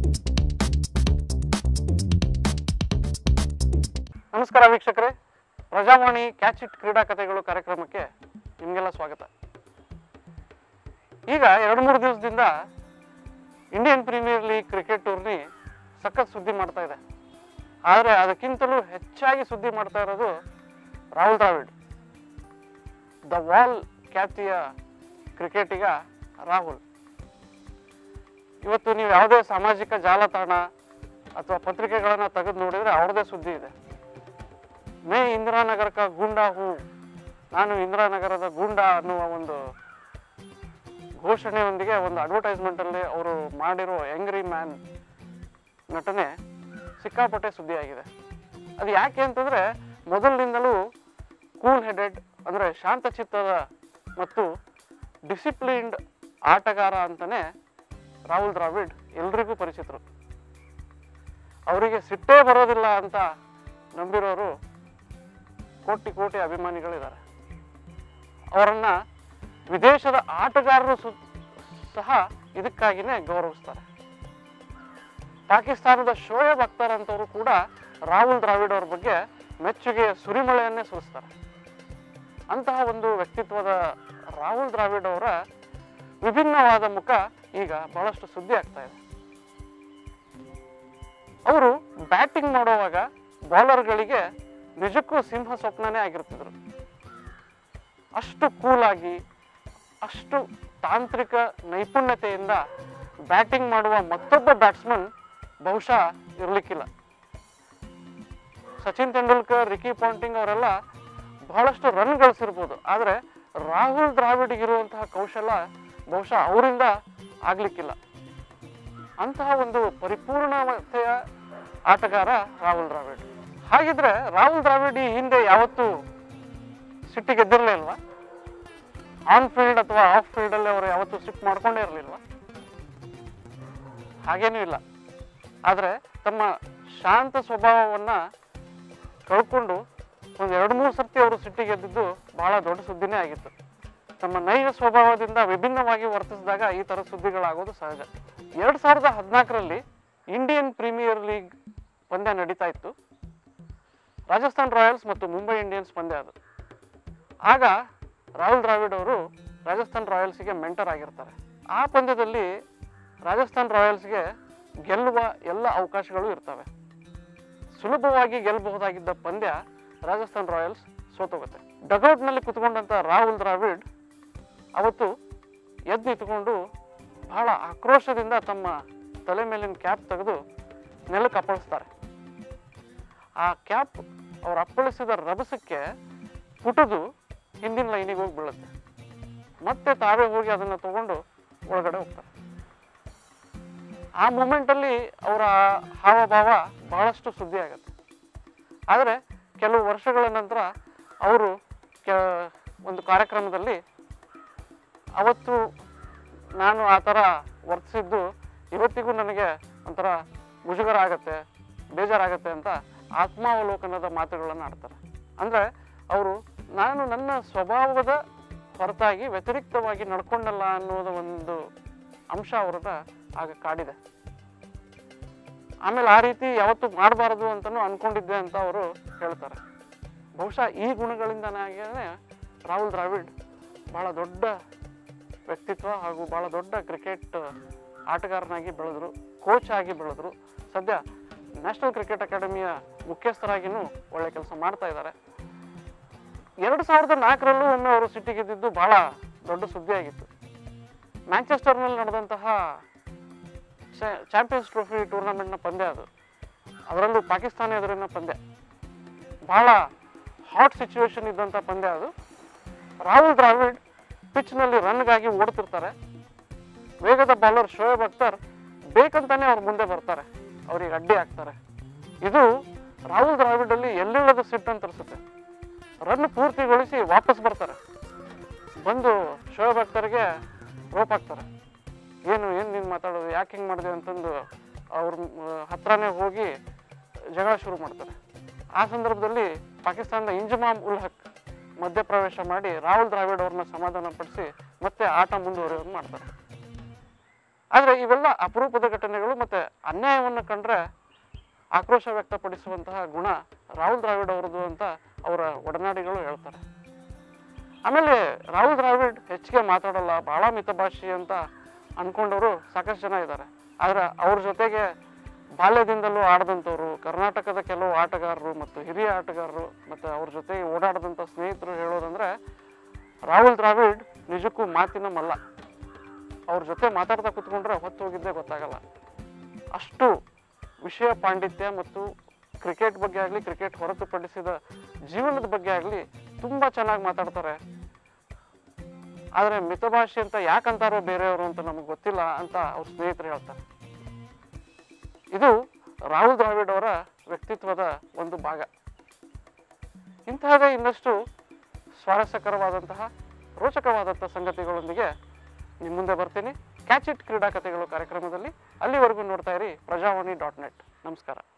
ನಮಸ್ಕಾರ ವೀಕ್ಷಕರೇ Prajavani catch it ಕ್ರೀಡಾ ಕಥೆಗಳು ಕಾರ್ಯಕ್ರಮಕ್ಕೆ ನಿಮಗೆಲ್ಲ ಸ್ವಾಗತ ಈಗ ಎರಡು ಮೂರು ದಿವಸದಿಂದ Indian Premier League cricket tourney ಸಖತ್ ಸುದ್ದಿ ಮಾಡ್ತಾ ಇದೆ ಆದರೆ ಅದಕ್ಕಿಂತಲೂ ಹೆಚ್ಚಾಗಿ ಸುದ್ದಿ ಮಾಡ್ತಾ ಇರೋದು ರಾಹುಲ್ ದ್ರಾವಿಡ್ ದ ವಾಲ್ ಖ್ಯಾತಿಯ ಕ್ರಿಕೆಟಿಗ ರಾಹುಲ್ ಇವತ್ತು ನೀವು ಯಾವುದೇ ಸಾಮಾಜಿಕ ಜಾಲತಾಣ ಅಥವಾ ಪತ್ರಿಕೆಗಳನ್ನು ತೆಗೆದು ನೋಡಿದರೆ ಅವ್ರದ್ದೇ ಸುದ್ದಿ ಇದೆ ಮೇ ಇಂದಿರಾನಗರ ಕ ಗೂಂಡಾ ಹೂ ನಾನು ಇಂದಿರಾನಗರದ ಗೂಂಡಾ ಅನ್ನುವ ಒಂದು ಘೋಷಣೆಯೊಂದಿಗೆ ಒಂದು ಅಡ್ವರ್ಟೈಸ್ಮೆಂಟಲ್ಲಿ ಅವರು ಮಾಡಿರೋ ಎಂಗ್ರಿ ಮ್ಯಾನ್ ನಟನೆ ಸಿಕ್ಕಾಪಟ್ಟೆ ಸುದ್ದಿಯಾಗಿದೆ ಅದು ಯಾಕೆ ಅಂತಂದರೆ ಮೊದಲಿನಿಂದಲೂ ಕೂಲ್ ಹೆಡೆಡ್ ಅಂದರೆ ಶಾಂತಚಿತ್ತದ ಮತ್ತು ಡಿಸಿಪ್ಲಿನ್ಡ್ ಆಟಗಾರ ಅಂತಲೇ ರಾಹುಲ್ ದ್ರಾವಿಡ್ ಎಲ್ರಿಗೂ ಪರಿಚಿತರು ಅವರಿಗೆ ಸಿಟ್ಟೇ ಬರೋದಿಲ್ಲ ಅಂತ ನಂಬಿರೋರು ಕೋಟಿ ಕೋಟಿ ಅಭಿಮಾನಿಗಳಿದ್ದಾರೆ ಅವರನ್ನ ವಿದೇಶದ ಆಟಗಾರರು ಸು- ಸಹ ಇದಕ್ಕಾಗಿನೇ ಗೌರವಿಸ್ತಾರೆ ಪಾಕಿಸ್ತಾನದ ಶೋಯಬ್ ಅಖ್ತರ್ ಅಂತವರು ಕೂಡ ರಾಹುಲ್ ದ್ರಾವಿಡ್ ಅವ್ರ ಬಗ್ಗೆ ಮೆಚ್ಚುಗೆಯ ಸುರಿಮಳೆಯನ್ನೇ ಸುರಿಸ್ತಾರೆ ಅಂತಹ ಒಂದು ವ್ಯಕ್ತಿತ್ವದ ರಾಹುಲ್ ದ್ರಾವಿಡ್ ಅವರ ವಿಭಿನ್ನವಾದ ಮುಖ ಈಗ ಬಹಳಷ್ಟು ಸುದ್ದಿ ಆಗ್ತಾ ಇದೆ ಅವರು ಬ್ಯಾಟಿಂಗ್ ಮಾಡುವಾಗ ಬೌಲರ್ಗಳಿಗೆ ನಿಜಕ್ಕೂ ಸಿಂಹ ಸ್ವಪ್ನನೇ ಆಗಿರ್ತಿದ್ರು ಅಷ್ಟು ಕೂಲಾಗಿ ಅಷ್ಟು ತಾಂತ್ರಿಕ ನೈಪುಣ್ಯತೆಯಿಂದ ಬ್ಯಾಟಿಂಗ್ ಮಾಡುವ ಮತ್ತೊಬ್ಬ ಬ್ಯಾಟ್ಸ್ಮನ್ ಬಹುಶಃ ಇರಲಿಕ್ಕಿಲ್ಲ ಸಚಿನ್ ತೆಂಡೂಲ್ಕರ್ ರಿಕಿ ಪಾಂಟಿಂಗ್ ಅವರೆಲ್ಲ ಬಹಳಷ್ಟು ರನ್ ಗಳಿಸಿರ್ಬೋದು ಆದರೆ ರಾಹುಲ್ ದ್ರಾವಿಡ್ಗಿರುವಂತಹ ಕೌಶಲ ಬಹುಶಃ ಅವರಿಂದ ಆಗ್ಲಿಕ್ಕಿಲ್ಲ ಅಂತಹ ಒಂದು ಪರಿಪೂರ್ಣತೆಯ ಆಟಗಾರ ರಾಹುಲ್ ದ್ರಾವಿಡ್ ಹಾಗಿದ್ರೆ ರಾಹುಲ್ ದ್ರಾವಿಡ್ ಈ ಹಿಂದೆ ಯಾವತ್ತೂ ಸಿಟ್ಟಿ ಗೆದ್ದಿರಲೇ ಅಲ್ವಾ ಆನ್ ಫೀಲ್ಡ್ ಅಥವಾ ಆಫ್ ಫೀಲ್ಡ್ ಅಲ್ಲಿ ಅವರು ಯಾವತ್ತೂ ಸಿಟ್ ಮಾಡ್ಕೊಂಡೇ ಇರಲಿಲ್ವಾ ಹಾಗೇನೂ ಇಲ್ಲ ಆದರೆ ತಮ್ಮ ಶಾಂತ ಸ್ವಭಾವವನ್ನ ಕಳ್ಕೊಂಡು ಒಂದು ಎರಡು ಮೂರು ಸರ್ತಿ ಅವರು ಸಿಟ್ಟಿ ಗೆದ್ದಿದ್ದು ಬಹಳ ದೊಡ್ಡ ಸುದ್ದಿನೇ ಆಗಿತ್ತು ತಮ್ಮ ನೈಜ ಸ್ವಭಾವದಿಂದ ವಿಭಿನ್ನವಾಗಿ ವರ್ತಿಸಿದಾಗ ಈ ಥರ ಸುದ್ದಿಗಳಾಗೋದು ಸಹಜ ಎರಡು ಸಾವಿರದ ಹದಿನಾಲ್ಕರಲ್ಲಿ ಇಂಡಿಯನ್ ಪ್ರೀಮಿಯರ್ ಲೀಗ್ ಪಂದ್ಯ ನಡೀತಾ ಇತ್ತು ರಾಜಸ್ಥಾನ್ ರಾಯಲ್ಸ್ ಮತ್ತು ಮುಂಬೈ ಇಂಡಿಯನ್ಸ್ ಪಂದ್ಯ ಅದು ಆಗ ರಾಹುಲ್ ದ್ರಾವಿಡ್ ಅವರು ರಾಜಸ್ಥಾನ್ ರಾಯಲ್ಸ್ಗೆ ಮೆಂಟರ್ ಆಗಿರ್ತಾರೆ ಆ ಪಂದ್ಯದಲ್ಲಿ ರಾಜಸ್ಥಾನ್ ರಾಯಲ್ಸ್ಗೆ ಗೆಲ್ಲುವ ಎಲ್ಲ ಅವಕಾಶಗಳು ಇರ್ತವೆ ಸುಲಭವಾಗಿ ಗೆಲ್ಲಬಹುದಾಗಿದ್ದ ಪಂದ್ಯ ರಾಜಸ್ಥಾನ್ ರಾಯಲ್ಸ್ ಸೋತೋಗುತ್ತೆ ಡಗೌಟ್ನಲ್ಲಿ ಕುತ್ಕೊಂಡಂತ ರಾಹುಲ್ ದ್ರಾವಿಡ್ ಅವತ್ತು ಎದ್ದು ನಿಂತ್ಕೊಂಡು ಬಹಳ ಆಕ್ರೋಶದಿಂದ ತಮ್ಮ ತಲೆ ಮೇಲಿನ ಕ್ಯಾಪ್ ತೆಗೆದು ನೆಲಕ್ಕೆ ಅಪ್ಪಳಿಸ್ತಾರೆ ಆ ಕ್ಯಾಪ್ ಅವ್ರು ಅಪ್ಪಳಿಸಿದ ರಭಸಕ್ಕೆ ಪುಟದು ಹಿಂದಿನ ಲೈನಿಗೆ ಹೋಗಿ ಬೀಳುತ್ತೆ ಮತ್ತೆ ತಾವೇ ಹೋಗಿ ಅದನ್ನು ತಗೊಂಡು ಒಳಗಡೆ ಹೋಗ್ತಾರೆ ಆ ಮೂಮೆಂಟಲ್ಲಿ ಅವರ ಹಾವಭಾವ ಬಹಳಷ್ಟು ಸುದ್ದಿ ಆಗುತ್ತೆ ಆದರೆ ಕೆಲವು ವರ್ಷಗಳ ನಂತರ ಅವರು ಕೆ ಒಂದು ಕಾರ್ಯಕ್ರಮದಲ್ಲಿ ಅವತ್ತು ನಾನು ಆ ಥರ ವರ್ತಿಸಿದ್ದು ಇವತ್ತಿಗೂ ನನಗೆ ಒಂಥರ ಮುಜುಗರ ಆಗತ್ತೆ ಬೇಜಾರಾಗತ್ತೆ ಅಂತ ಆತ್ಮಾವಲೋಕನದ ಮಾತುಗಳನ್ನು ಆಡ್ತಾರೆ ಅಂದರೆ ಅವರು ನಾನು ನನ್ನ ಸ್ವಭಾವದ ಹೊರತಾಗಿ ವ್ಯತಿರಿಕ್ತವಾಗಿ ನಡ್ಕೊಂಡಲ್ಲ ಅನ್ನೋದು ಒಂದು ಅಂಶ ಅವ್ರನ್ನ ಆಗ ಕಾಡಿದೆ ಆಮೇಲೆ ಆ ರೀತಿ ಯಾವತ್ತೂ ಮಾಡಬಾರದು ಅಂತಲೂ ಅನ್ಕೊಂಡಿದ್ದೆ ಅಂತ ಅವರು ಹೇಳ್ತಾರೆ ಬಹುಶಃ ಈ ಗುಣಗಳಿಂದನಾಗೇ ರಾಹುಲ್ ದ್ರಾವಿಡ್ ಬಹಳ ದೊಡ್ಡ ವ್ಯಕ್ತಿತ್ವ ಹಾಗೂ ಬಹಳ ದೊಡ್ಡ ಕ್ರಿಕೆಟ್ ಆಟಗಾರನಾಗಿ ಬೆಳೆದ್ರು ಕೋಚ್ ಆಗಿ ಬೆಳೆದ್ರು ಸದ್ಯ ನ್ಯಾಷನಲ್ ಕ್ರಿಕೆಟ್ ಅಕಾಡೆಮಿಯ ಮುಖ್ಯಸ್ಥರಾಗಿನೂ ಒಳ್ಳೆ ಕೆಲಸ ಮಾಡ್ತಾ ಇದ್ದಾರೆ ಎರಡು ಸಾವಿರದ ನಾಲ್ಕರಲ್ಲೂ ಒಮ್ಮೆ ಅವರು ಸಿಟಿ ಗೆದ್ದಿದ್ದು ಬಹಳ ದೊಡ್ಡ ಸುದ್ದಿ ಆಗಿತ್ತು ಮ್ಯಾಂಚೆಸ್ಟರ್ನಲ್ಲಿ ನಡೆದಂತಹ ಚಾಂಪಿಯನ್ಸ್ ಟ್ರೋಫಿ ಟೂರ್ನಮೆಂಟ್ನ ಪಂದ್ಯ ಅದು ಅದರಲ್ಲೂ ಪಾಕಿಸ್ತಾನ ಎದುರಿನ ಪಂದ್ಯ ಬಹಳ ಹಾಟ್ ಸಿಚುವೇಶನ್ ಇದ್ದಂಥ ಪಂದ್ಯ ಅದು ರಾಹುಲ್ ದ್ರಾವಿಡ್ ಪಿಚ್ನಲ್ಲಿ ರನ್ಗಾಗಿ ಓಡ್ತಿರ್ತಾರೆ ವೇಗದ ಬೌಲರ್ ಶೋಯಬ್ ಅಖ್ತರ್ ಬೇಕಂತಾನೆ ಅವ್ರ ಮುಂದೆ ಬರ್ತಾರೆ ಅವ್ರಿಗೆ ಅಡ್ಡಿ ಆಗ್ತಾರೆ ಇದು ರಾಹುಲ್ ದ್ರಾವಿಡ್ ಅಲ್ಲಿ ಎಲ್ಲಿಲ್ಲದ ಸಿಟ್ಟು ಅಂತ ಅನ್ಸುತ್ತೆ ರನ್ ಪೂರ್ತಿಗೊಳಿಸಿ ವಾಪಸ್ ಬರ್ತಾರೆ ಬಂದು ಶೋಯಬ್ ಅಖ್ತರ್ಗೆ ರೋಪ್ ಹಾಕ್ತಾರೆ ಏನು ಏನು ನೀನು ಮಾತಾಡೋದು ಯಾಕೆ ಹಿಂಗೆ ಮಾಡಿದೆ ಅಂತಂದು ಅವ್ರ ಮ್, ಹತ್ರನೇ ಹೋಗಿ ಜಗಳ ಶುರು ಮಾಡ್ತಾರೆ ಆ ಸಂದರ್ಭದಲ್ಲಿ ಪಾಕಿಸ್ತಾನದ ಇಂಜಮಾಮ್ ಉಲ್ ಹಕ್ ಮಧ್ಯಪ್ರವೇಶ ಮಾಡಿ ರಾಹುಲ್ ದ್ರಾವಿಡ್ ಅವ್ರನ್ನ ಸಮಾಧಾನ ಪಡಿಸಿ ಮತ್ತೆ ಆಟ ಮುಂದುವರಿಯೋದು ಮಾಡ್ತಾರೆ ಆದರೆ ಇವೆಲ್ಲ ಅಪರೂಪದ ಘಟನೆಗಳು ಮತ್ತು ಅನ್ಯಾಯವನ್ನು ಕಂಡ್ರೆ ಆಕ್ರೋಶ ವ್ಯಕ್ತಪಡಿಸುವಂತಹ ಗುಣ ರಾಹುಲ್ ದ್ರಾವಿಡ್ ಅವರದು ಅಂತ ಅವರ ಒಡನಾಡಿಗಳು ಹೇಳ್ತಾರೆ ಆಮೇಲೆ ರಾಹುಲ್ ದ್ರಾವಿಡ್ ಹೆಚ್ಚಿಗೆ ಮಾತಾಡಲ್ಲ ಭಾಳ ಮಿತಭಾಷಿ ಅಂತ ಅನ್ಕೊಂಡವರು ಸಾಕಷ್ಟು ಜನ ಇದ್ದಾರೆ ಆದರೆ ಅವ್ರ ಜೊತೆಗೆ ಬಾಲ್ಯದಿಂದಲೂ ಆಡದಂಥವ್ರು ಕರ್ನಾಟಕದ ಕೆಲವು ಆಟಗಾರರು ಮತ್ತು ಹಿರಿಯ ಆಟಗಾರರು ಮತ್ತು ಅವ್ರ ಜೊತೆಗೆ ಓಡಾಡದಂಥ ಸ್ನೇಹಿತರು ಹೇಳೋದಂದ್ರೆ ರಾಹುಲ್ ದ್ರಾವಿಡ್ ನಿಜಕ್ಕೂ ಮಾತಿನ ಮಲ್ಲ ಅವ್ರ ಜೊತೆ ಮಾತಾಡ್ತಾ ಕೂತ್ಕೊಂಡ್ರೆ ಹೊತ್ತು ಹೋಗಿದ್ದೇ ಗೊತ್ತಾಗಲ್ಲ ಅಷ್ಟು ವಿಷಯ ಪಾಂಡಿತ್ಯ ಮತ್ತು ಕ್ರಿಕೆಟ್ ಬಗ್ಗೆ ಆಗಲಿ ಕ್ರಿಕೆಟ್ ಹೊರತುಪಡಿಸಿದ ಜೀವನದ ಬಗ್ಗೆ ಆಗಲಿ ತುಂಬ ಚೆನ್ನಾಗಿ ಮಾತಾಡ್ತಾರೆ ಆದರೆ ಮಿತಭಾಷೆ ಅಂತ ಯಾಕಂತಾರೋ ಬೇರೆಯವರು ಅಂತ ನಮಗೆ ಗೊತ್ತಿಲ್ಲ ಅಂತ ಅವ್ರ ಸ್ನೇಹಿತರು ಹೇಳ್ತಾರೆ ಇದು ರಾಹುಲ್ ದ್ರಾವಿಡ್ ಅವರ ವ್ಯಕ್ತಿತ್ವದ ಒಂದು ಭಾಗ ಇಂತಹದೇ ಇನ್ನಷ್ಟು ಸ್ವಾರಸ್ಯಕರವಾದಂತಹ ರೋಚಕವಾದಂಥ ಸಂಗತಿಗಳೊಂದಿಗೆ ನಿಮ್ಮ ಮುಂದೆ ಬರ್ತೀನಿ ಕ್ಯಾಚ್ ಇಟ್ ಕ್ರೀಡಾ ಕಥೆಗಳು ಕಾರ್ಯಕ್ರಮದಲ್ಲಿ ಅಲ್ಲಿವರೆಗೂ ನೋಡ್ತಾ ಇರಿ ಪ್ರಜಾವಾಣಿ ಡಾಟ್ ನೆಟ್ ನಮಸ್ಕಾರ